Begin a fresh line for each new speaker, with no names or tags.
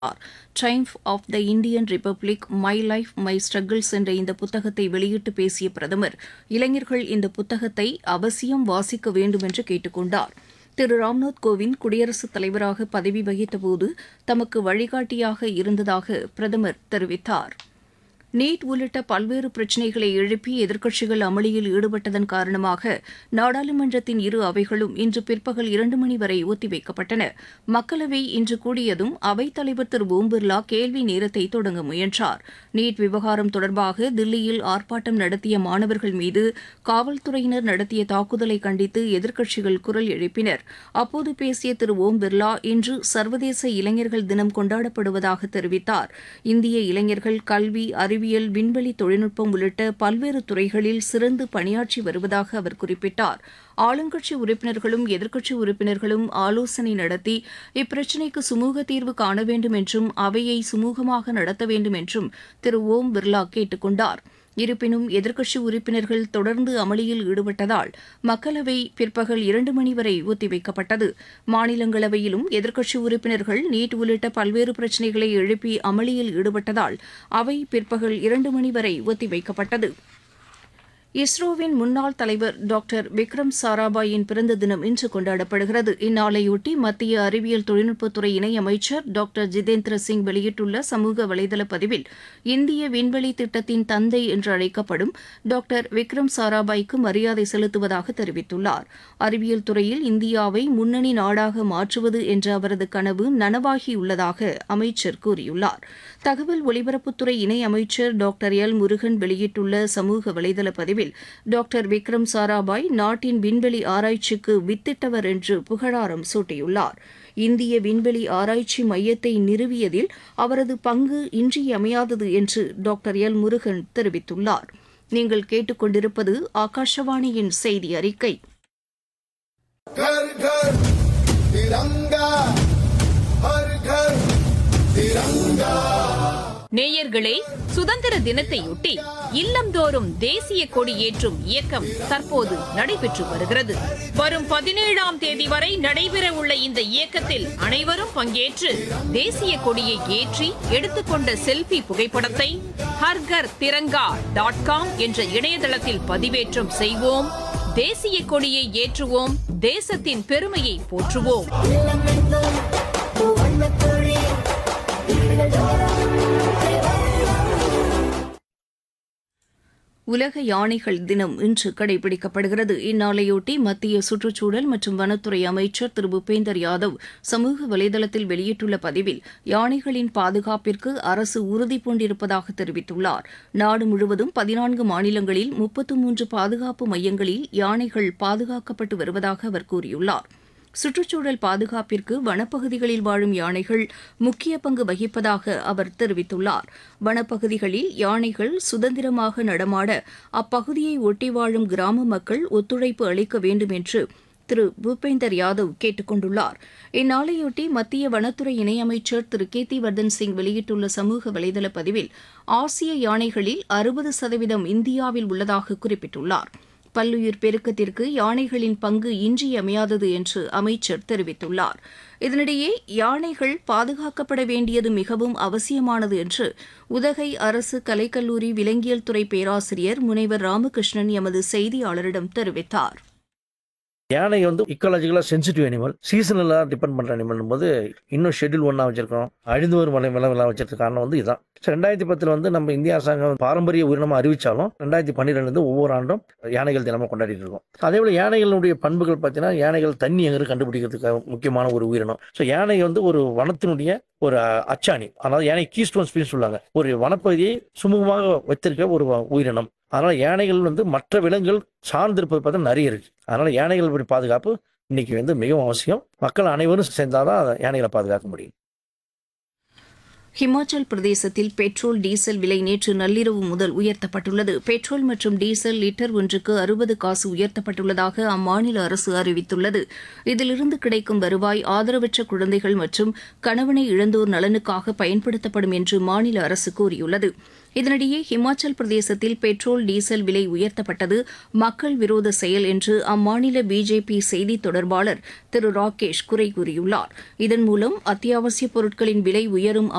triumph of the Indian republic my life my struggles என்ற இந்த புத்தகத்தை வெளியிட்டு பேசிய பிரதமர் இளைஞர்கள் இந்த புத்தகத்தை அவசியம் வாசிக்க வேண்டும் என்று கேட்டுக் கொண்டார் திரு ராம்நாத் கோவிந்த் குடியரசுத் தலைவராக பதவி வகித்தபோது தமக்கு வழிகாட்டியாக இருந்ததாக பிரதமர் தெரிவித்தார் நீட் உள்ளிட்ட பல்வேறு பிரச்சினைகளை எழுப்பி எதிர்க்கட்சிகள் அமளியில் ஈடுபட்டதன் காரணமாக நாடாளுமன்றத்தின் இரு அவைகளும் இன்று பிற்பகல் இரண்டு மணி வரை ஒத்திவைக்கப்பட்டன மக்களவை இன்று கூடியதும் அவைத்தலைவர் திரு ஓம் பிர்லா கேள்வி நேரத்தை தொடங்க முயன்றார் நீட் விவகாரம் தொடர்பாக தில்லியில் ஆர்ப்பாட்டம் நடத்திய மாணவர்கள் மீது காவல்துறையினர் நடத்திய தாக்குதலை கண்டித்து எதிர்க்கட்சிகள் குரல் எழுப்பினர் அப்போது பேசிய திரு ஓம் பிர்லா இன்று சர்வதேச இளைஞர்கள் தினம் கொண்டாடப்படுவதாக தெரிவித்தார் இந்திய இளைஞர்கள் கல்வி அறிவியல் விண்வெளி தொழில்நுட்பம் உள்ளிட்ட பல்வேறு துறைகளில் சிறந்து பணியாற்றி வருவதாக அவர் குறிப்பிட்டார் ஆளுங்கட்சி உறுப்பினர்களும் எதிர்க்கட்சி உறுப்பினர்களும் ஆலோசனை நடத்தி இப்பிரச்சினைக்கு சுமூக தீர்வு காண வேண்டும் என்றும் அவையை சுமூகமாக நடத்த வேண்டும் என்றும் திரு ஓம் பிர்லா கேட்டுக் கொண்டார் இருப்பினும் எதிர்க்கட்சி உறுப்பினர்கள் தொடர்ந்து அமளியில் ஈடுபட்டதால் மக்களவை பிற்பகல் இரண்டு மணி வரை ஒத்திவைக்கப்பட்டது மாநிலங்களவையிலும் எதிர்க்கட்சி உறுப்பினர்கள் நீட் உள்ளிட்ட பல்வேறு பிரச்சினைகளை எழுப்பி அமளியில் ஈடுபட்டதால் அவை பிற்பகல் இரண்டு மணி வரை ஒத்திவைக்கப்பட்டது இஸ்ரோவின் முன்னாள் தலைவர் டாக்டர் விக்ரம் சாராபாயின் பிறந்த தினம் இன்று கொண்டாடப்படுகிறது இந்நாளையொட்டி மத்திய அறிவியல் தொழில்நுட்பத்துறை இணையமைச்சர் டாக்டர் ஜிதேந்திர சிங் வெளியிட்டுள்ள சமூக வலைதள பதிவில் இந்திய விண்வெளி திட்டத்தின் தந்தை என்று அழைக்கப்படும் டாக்டர் விக்ரம் சாராபாய்க்கு மரியாதை செலுத்துவதாக தெரிவித்துள்ளார் அறிவியல் துறையில் இந்தியாவை முன்னணி நாடாக மாற்றுவது என்ற அவரது கனவு நனவாகியுள்ளதாக அமைச்சர் கூறியுள்ளார் தகவல் ஒலிபரப்புத்துறை இணையமைச்சர் டாக்டர் எல் முருகன் வெளியிட்டுள்ள சமூக வலைதள பதிவில் டாக்டர் விக்ரம் சாராபாய் நாட்டின் விண்வெளி ஆராய்ச்சிக்கு வித்திட்டவர் என்று புகழாரம் சூட்டியுள்ளார் இந்திய விண்வெளி ஆராய்ச்சி மையத்தை நிறுவியதில் அவரது பங்கு இன்றியமையாதது என்று டாக்டர் எல் முருகன் தெரிவித்துள்ளார் நீங்கள் கேட்டுக்கொண்டிருப்பது ஆகாஷவாணியின் செய்தி அறிக்கை
घर घर तिरंगा हर घर तिरंगा
நேயர்களே சுதந்திர தினத்தையொட்டி இல்லந்தோறும் தேசிய கொடி ஏற்றும் இயக்கம் தற்போது நடைபெற்று வருகிறது வரும் பதினேழாம் தேதி வரை நடைபெற உள்ள இந்த இயக்கத்தில் அனைவரும் பங்கேற்று தேசிய கொடியை ஏற்றி எடுத்துக்கொண்ட செல்ஃபி புகைப்படத்தை ஹர்கர் திரங்கா டாட் காம் என்ற இணையதளத்தில் பதிவேற்றம் செய்வோம் தேசிய கொடியை ஏற்றுவோம் தேசத்தின் பெருமையை போற்றுவோம்
உலக யானைகள் தினம் இன்று கடைபிடிக்கப்படுகிறது இந்நாளையொட்டி மத்திய சுற்றுச்சூழல் மற்றும் வனத்துறை அமைச்சர் திரு பூபேந்தர் யாதவ் சமூக வலைதளத்தில் வெளியிட்டுள்ள பதிவில் யானைகளின் பாதுகாப்பிற்கு அரசு உறுதி பூண்டிருப்பதாக தெரிவித்துள்ளார் நாடு முழுவதும் பதினான்கு மாநிலங்களில் முப்பத்து மூன்று பாதுகாப்பு மையங்களில் யானைகள் பாதுகாக்கப்பட்டு வருவதாக அவர் கூறியுள்ளார் சுற்றுச்சூழல் பாதுகாப்பிற்கு வனப்பகுதிகளில் வாழும் யானைகள் முக்கிய பங்கு வகிப்பதாக அவர் தெரிவித்துள்ளார் வனப்பகுதிகளில் யானைகள் சுதந்திரமாக நடமாட அப்பகுதியை ஒட்டி வாழும் கிராம மக்கள் ஒத்துழைப்பு அளிக்க வேண்டும் என்று திரு பூபேந்தர் யாதவ் கேட்டுக் கொண்டுள்ளார் இந்நாளையொட்டி மத்திய வனத்துறை இணையமைச்சர் திரு கேத்தி வர்தன் சிங் வெளியிட்டுள்ள சமூக வலைதள பதிவில் ஆசிய யானைகளில் அறுபது சதவீதம் இந்தியாவில் உள்ளதாக குறிப்பிட்டுள்ளார் பல்லுயிர் பெருக்கத்திற்கு யானைகளின் பங்கு இன்றியமையாதது என்று அமைச்சர் தெரிவித்துள்ளார் இதனிடையே யானைகள் பாதுகாக்கப்பட வேண்டியது மிகவும் அவசியமானது என்று உதகை அரசு கலைக்கல்லூரி விலங்கியல் துறை பேராசிரியர் முனைவர் ராமகிருஷ்ணன் எமது செய்தியாளரிடம் தெரிவித்தார்
யானை வந்து இக்காலஜிக்கலாக சென்சிட்டிவ் அனிமல் சீசனலாக டிபெண்ட் பண்ணுற அனிமல் போது இன்னும் ஷெட்யூல் ஒன்றா வச்சிருக்கோம் அழிந்து வரும் மலை விலங்குலாம் வச்சிருக்க காரணம் வந்து இதுதான் ஸோ ரெண்டாயிரத்தி பத்தில் வந்து நம்ம இந்திய அரசாங்கம் பாரம்பரிய உயிரினமாக அறிவிச்சாலும் ரெண்டாயிரத்தி பன்னிரெண்டு ஒவ்வொரு ஆண்டும் யானைகள் தினமாக கொண்டாடிட்டு இருக்கோம் அதே போல் யானைகளுடைய பண்புகள் பார்த்தீங்கன்னா யானைகள் தண்ணி எங்கே கண்டுபிடிக்கிறதுக்கு முக்கியமான ஒரு உயிரினம் ஸோ யானை வந்து ஒரு வனத்தினுடைய ஒரு அச்சாணி அதாவது யானை கீஸ்டோன் ஸ்பீஸ் சொல்லுவாங்க ஒரு வனப்பகுதியை சுமூகமாக வைத்திருக்க ஒரு உயிரினம் அதனால யானைகள் வந்து மற்ற விலங்குகள் சார்ந்திருப்பது பார்த்தா நிறைய இருக்கு அதனால யானைகள் பாதுகாப்பு இன்னைக்கு வந்து மிகவும் அவசியம் மக்கள் அனைவரும் சேர்ந்தாதான் யானைகளை பாதுகாக்க முடியும்
ஹிமாச்சல் பிரதேசத்தில் பெட்ரோல் டீசல் விலை நேற்று நள்ளிரவு முதல் உயர்த்தப்பட்டுள்ளது பெட்ரோல் மற்றும் டீசல் லிட்டர் ஒன்றுக்கு அறுபது காசு உயர்த்தப்பட்டுள்ளதாக அம்மாநில அரசு அறிவித்துள்ளது இதிலிருந்து கிடைக்கும் வருவாய் ஆதரவற்ற குழந்தைகள் மற்றும் கணவனை இழந்தோர் நலனுக்காக பயன்படுத்தப்படும் என்று மாநில அரசு கூறியுள்ளது இதனிடையே ஹிமாச்சல் பிரதேசத்தில் பெட்ரோல் டீசல் விலை உயர்த்தப்பட்டது மக்கள் விரோத செயல் என்று அம்மாநில பிஜேபி செய்தி தொடர்பாளர் திரு ராகேஷ் குறை கூறியுள்ளார் இதன் மூலம் அத்தியாவசியப் பொருட்களின் விலை உயரும்